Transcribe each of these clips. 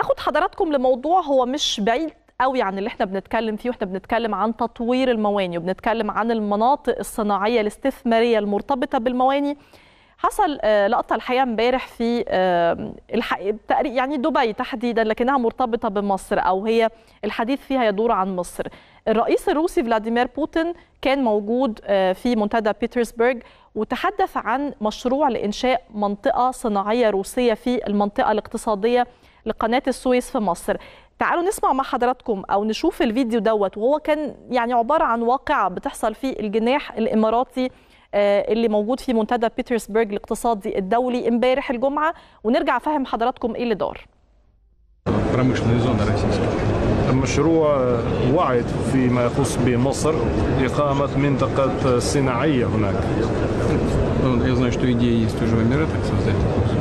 هاخد حضراتكم لموضوع هو مش بعيد قوي عن اللي احنا بنتكلم فيه واحنا بنتكلم عن تطوير المواني وبنتكلم عن المناطق الصناعيه الاستثماريه المرتبطه بالمواني حصل لقطه الحقيقه امبارح في يعني دبي تحديدا لكنها مرتبطه بمصر او هي الحديث فيها يدور عن مصر الرئيس الروسي فلاديمير بوتين كان موجود في منتدى بيترسبرغ وتحدث عن مشروع لانشاء منطقه صناعيه روسيه في المنطقه الاقتصاديه لقناه السويس في مصر تعالوا نسمع مع حضراتكم او نشوف الفيديو دوت وهو كان يعني عباره عن واقعه بتحصل في الجناح الاماراتي اللي موجود في منتدى بيترسبرغ الاقتصادي الدولي امبارح الجمعه ونرجع افهم حضراتكم ايه اللي دار. مشروع وعد فيما يخص بمصر إقامة منطقة صناعية هناك Я знаю, что идея есть уже в Эмиратах создать.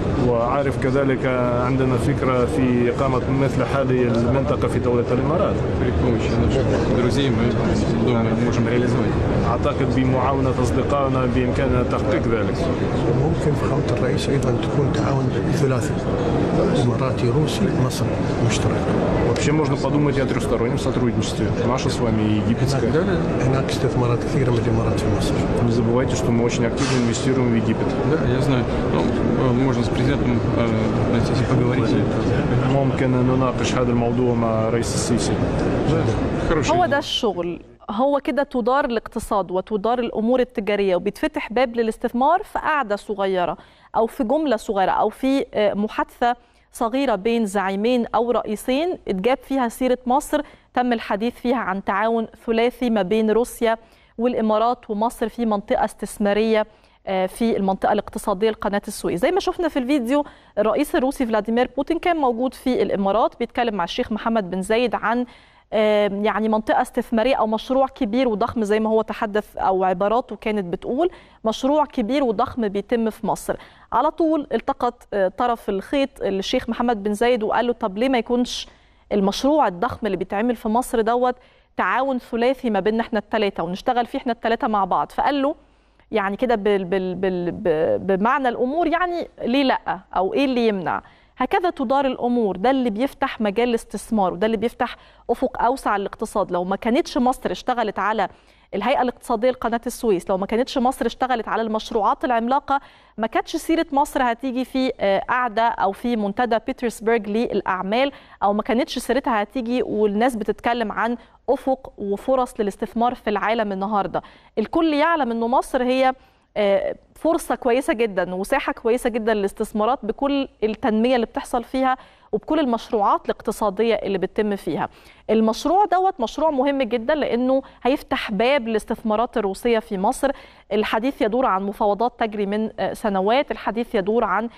وعارف كذلك عندنا فكرة في إقامة مثل هذه المنطقة في دولة الإمارات При помощи наших друзей мы думаем, можем реализовать. أعتقد بمعاونة أصدقائنا بإمكاننا تحقيق ذلك ممكن فخامة الرئيس أيضا تكون تعاون ثلاثي إماراتي روسي مصري مشترك Вообще можно подумать и о трехстороннем сотрудничестве. Наше с вами и египетское. هناك استثمارات كثيرة من الإمارات في مصر Не забывайте, что мы очень активно инвестируем в Египет. Да, я знаю. Ну, можно с президентом э, найти и поговорить. ممكن نناقش هذا الموضوع مع رئيس السيسي Хороший هو ده الشغل هو كده تدار الاقتصاد وتدار الامور التجاريه وبيتفتح باب للاستثمار في قعده صغيره او في جمله صغيره او في محادثه صغيره بين زعيمين او رئيسين اتجاب فيها سيره مصر تم الحديث فيها عن تعاون ثلاثي ما بين روسيا والامارات ومصر في منطقه استثماريه في المنطقه الاقتصاديه لقناه السويس زي ما شفنا في الفيديو الرئيس الروسي فلاديمير بوتين كان موجود في الامارات بيتكلم مع الشيخ محمد بن زايد عن يعني منطقه استثماريه او مشروع كبير وضخم زي ما هو تحدث او عباراته كانت بتقول مشروع كبير وضخم بيتم في مصر على طول التقط طرف الخيط الشيخ محمد بن زايد وقال له طب ليه ما يكونش المشروع الضخم اللي بيتعمل في مصر دوت تعاون ثلاثي ما بيننا احنا الثلاثه ونشتغل فيه احنا الثلاثه مع بعض فقال له يعني كده بال بال بال بمعنى الامور يعني ليه لا او ايه اللي يمنع هكذا تدار الامور ده اللي بيفتح مجال الاستثمار وده اللي بيفتح افق اوسع للاقتصاد لو ما كانتش مصر اشتغلت على الهيئه الاقتصاديه لقناه السويس لو ما كانتش مصر اشتغلت على المشروعات العملاقه ما كانتش سيره مصر هتيجي في قعده او في منتدى بيترسبرغ للاعمال او ما كانتش سيرتها هتيجي والناس بتتكلم عن افق وفرص للاستثمار في العالم النهارده الكل يعلم انه مصر هي فرصه كويسه جدا وساحه كويسه جدا للاستثمارات بكل التنميه اللي بتحصل فيها وبكل المشروعات الاقتصاديه اللي بتتم فيها. المشروع دوت مشروع مهم جدا لانه هيفتح باب الاستثمارات الروسيه في مصر، الحديث يدور عن مفاوضات تجري من سنوات، الحديث يدور عن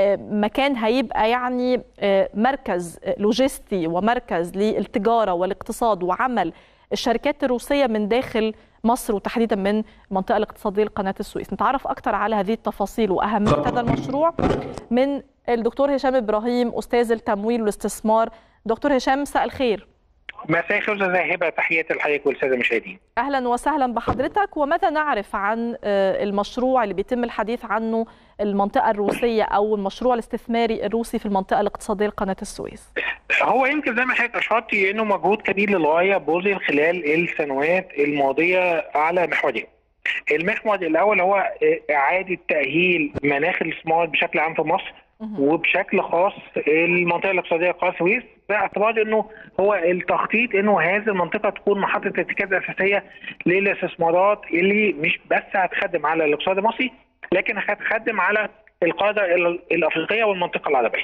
مكان هيبقى يعني مركز لوجستي ومركز للتجاره والاقتصاد وعمل الشركات الروسيه من داخل مصر وتحديدا من المنطقه الاقتصاديه لقناه السويس نتعرف اكثر على هذه التفاصيل واهميه هذا المشروع من الدكتور هشام ابراهيم استاذ التمويل والاستثمار دكتور هشام مساء الخير مساء الخير استاذه هبه تحياتي لحضرتك والساده المشاهدين اهلا وسهلا بحضرتك وماذا نعرف عن المشروع اللي بيتم الحديث عنه المنطقه الروسيه او المشروع الاستثماري الروسي في المنطقه الاقتصاديه لقناه السويس هو يمكن زي ما حضرتك اشرتي انه مجهود كبير للغايه بذل خلال السنوات الماضيه على محورين المحور الاول هو اعاده تاهيل مناخ الاستثمار بشكل عام في مصر وبشكل خاص المنطقه الاقتصاديه لقناه السويس باعتبار انه هو التخطيط انه هذه المنطقه تكون محطه ارتكاز اساسيه للاستثمارات اللي مش بس هتخدم على الاقتصاد المصري لكن هتخدم على القاده الافريقيه والمنطقه العربيه.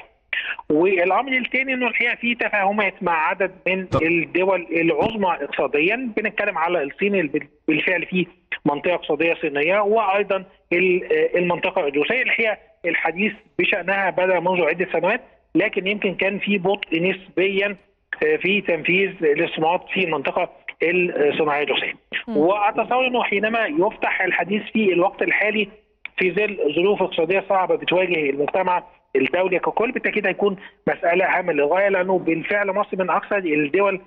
والامر الثاني انه الحقيقه في تفاهمات مع عدد من الدول العظمى اقتصاديا بنتكلم على الصين اللي بالفعل في منطقه اقتصاديه صينيه وايضا المنطقه الروسيه الحقيقه الحديث بشانها بدا منذ عده سنوات لكن يمكن كان في بطء نسبيا في تنفيذ الاستثمارات في المنطقه الصناعيه الروسيه. واتصور انه حينما يفتح الحديث في الوقت الحالي في ظل ظروف اقتصاديه صعبه بتواجه المجتمع الدولي ككل بالتاكيد هيكون مساله هامه للغايه لانه بالفعل مصر من اكثر الدول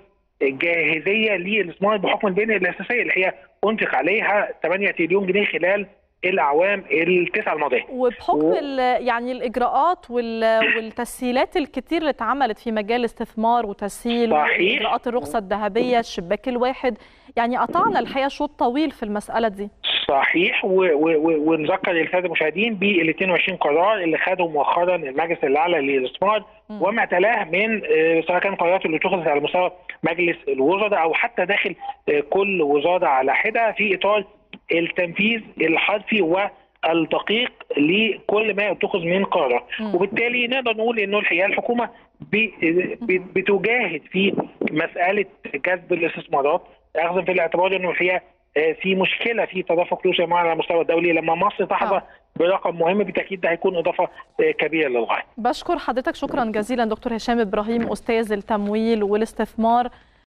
جاهزيه للاستثمار بحكم البنيه الاساسيه اللي هي انفق عليها 8 تريليون جنيه خلال الاعوام التسعه الماضيه وبحكم و- ال- يعني الاجراءات وال- والتسهيلات الكتير اللي اتعملت في مجال الاستثمار وتسهيل صحيح. اجراءات الرخصه الذهبيه الشباك الواحد يعني قطعنا الحقيقه شوط طويل في المساله دي صحيح و- و- و- ونذكر للساده المشاهدين بال 22 قرار اللي خده مؤخرا المجلس الاعلى للاستثمار مم. وما تلاه من آه، سواء كان قرارات اللي اتخذت على مستوى مجلس الوزراء او حتى داخل آه، كل وزاره على حده في اطار التنفيذ الحرفي والدقيق لكل ما اتخذ من قرارات مم. وبالتالي نقدر نقول انه الحقيقه الحكومه ب- ب- بتجاهد في مساله جذب الاستثمارات اخذا في الاعتبار انه الحقيقه آه، في مشكله في تدفق فلوس المال على المستوى الدولي لما مصر تحظى آه. برقم مهم بالتاكيد ده هيكون اضافه آه، كبيره للغايه بشكر حضرتك شكرا جزيلا دكتور هشام ابراهيم استاذ التمويل والاستثمار